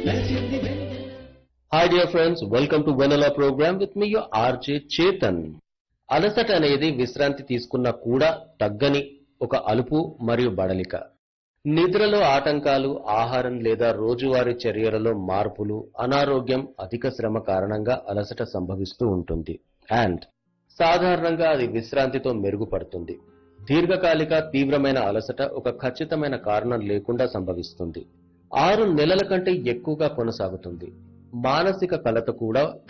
hi dear friends welcome to వెనలా programme with me your RJ Chetan అలసట అనేది విశ్రాంతి తీసుకున్నా కూడా తగ్గని ఒక అలుపు మరియు బడలిక నిద్రలో ఆటంకాలు ఆహారం లేదా రోజువారీ చర్యలలో మార్పులు అనారోగ్యం అధిక శ్రమ కారణంగా అలసట సంభవిస్తూ ఉంటుంది అండ్ సాధారణంగా అది విశ్రాంతితో మెరుగుపడుతుంది దీర్ఘకాలిక తీవ్రమైన అలసట ఒక ఖచ్చితమైన కారణం లేకుండా సంభవిస్తుంది ఆరు నెలల కంటే ఎక్కువగా కొనసాగుతుంది మానసిక కలత కూడా